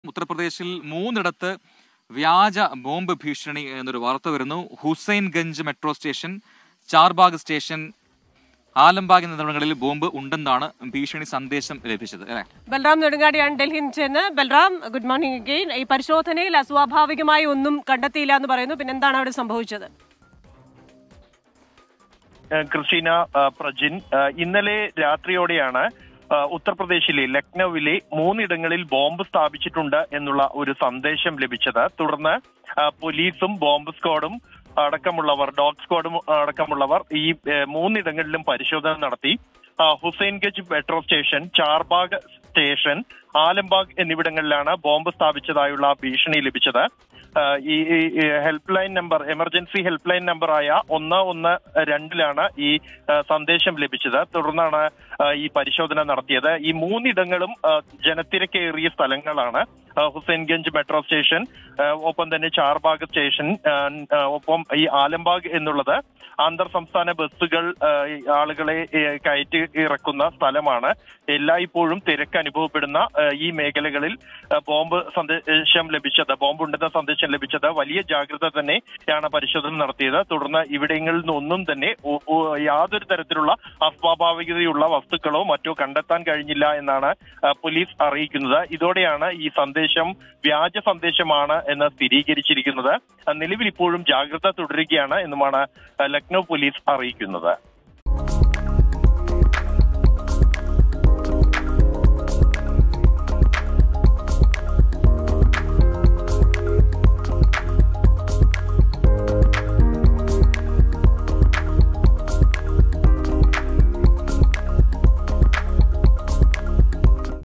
ഉത്തർപ്രദേശിൽ മൂന്നിടത്ത് വ്യാജ ബോംബ് ഭീഷണി എന്നൊരു വാർത്ത വരുന്നു Husainganj metro station Charbagh station Alambagh എന്നിവിടങ്ങളിൽ ബോംബ് ഉണ്ടെന്നാണ് ഭീഷണി സന്ദേശം ലഭിച്ചത് അല്ലെ ബൽറാം നെടുങ്ങാടിയാണ് ഡൽഹിയിൽ നിന്ന് ചെന്ന് ബൽറാം ഗുഡ് മോർണിംഗ് അഗെയിൻ ഈ പരിശോധനയിൽ അസ്വാഭാവികമായി ഒന്നും കണ്ടെത്തിയില്ല എന്ന് പറയുന്നു പിന്നെ എന്താണ് അവിടെ സംഭവിച്ചത് ഏഹ് ക്രിസ്റ്റീന ഏഹ് പ്രജിൻ ഏഹ് ഇന്നലെ രാത്രിയോടെയാണ് ഏഹ് ഉത്തർപ്രദേശിലെ ലക്നൌവിലെ മൂന്നിടങ്ങളിൽ ബോംബ് സ്ഥാപിച്ചിട്ടുണ്ട് എന്നുള്ള ഒരു സന്ദേശം ലഭിച്ചത് തുടർന്ന് ഏഹ് പോലീസും ബോംബ് സ്ക്വാഡും അടക്കമുള്ളവർ ഡോഗ് സ്ക്വാഡും അടക്കമുള്ളവർ ഈ ഏഹ് മൂന്നിടങ്ങളിലും പരിശോധന നടത്തി ഏഹ് Husainganj metro station Charbagh station Alambagh എന്നിവിടങ്ങളിലാണ് ബോംബ് സ്ഥാപിച്ചതായുള്ള ഭീഷണി ലഭിച്ചത് ഏഹ് ഈ ഈ helpline number emergency helpline നമ്പറായ ഒന്ന് ഒന്ന് രണ്ടിലാണ് ഈ ഏഹ് സന്ദേശം ലഭിച്ചത് തുടർന്നാണ് ഏഹ് ഈ പരിശോധന നടത്തിയത് ഈ മൂന്നിടങ്ങളും ഏഹ് ജനത്തിരക്കേറിയ സ്ഥലങ്ങളാണ് ഏഹ് ഹുസൈൻഗഞ്ച് മെട്രോ സ്റ്റേഷൻ ഏഹ് ഒപ്പം തന്നെ ചാർബാഗ് സ്റ്റേഷൻ ഏഹ് ഏഹ് ഒപ്പം ഈ ആലംബാഗ് എന്നുള്ളത് അന്തർ സംസ്ഥാന ബസ്സുകൾ ഏഹ് ഈ ആളുകളെ ഏഹ് കയറ്റി ഇറക്കുന്ന സ്ഥലമാണ് എല്ലായ്പ്പോഴും തിരക്ക് അനുഭവപ്പെടുന്ന ഏഹ് ഈ മേഖലകളിൽ ഏഹ് ബോംബ് സന്ദേശം ലഭിച്ചത് ബോംബ് ഉണ്ടെന്ന സന്ദേശം ലഭിച്ചത് വലിയ ജാഗ്രത തന്നെയാണ് പരിശോധന നടത്തിയത് തുടർന്ന് ഇവിടങ്ങളിൽ നിന്നൊന്നും തന്നെ ഒ- ഒ- യാതൊരു തരത്തിലുള്ള അസ്വാഭാവികതയുള്ള വസ്തുക്കളോ മറ്റോ കണ്ടെത്താൻ കഴിഞ്ഞില്ല എന്നാണ് ഏഹ് പോലീസ് അറിയിക്കുന്നത് ഇതോടെയാണ് ഈ സന്ദേശം വ്യാജ സന്ദേശമാണ് എന്ന് സ്ഥിരീകരിച്ചിരിക്കുന്നത് ഏഹ് നിലവിൽ ഇപ്പോഴും ജാഗ്രത തുടരുകയാണ് എന്നുമാണ് ഏഹ് ലക്നൗ പോലീസ് അറിയിക്കുന്നത്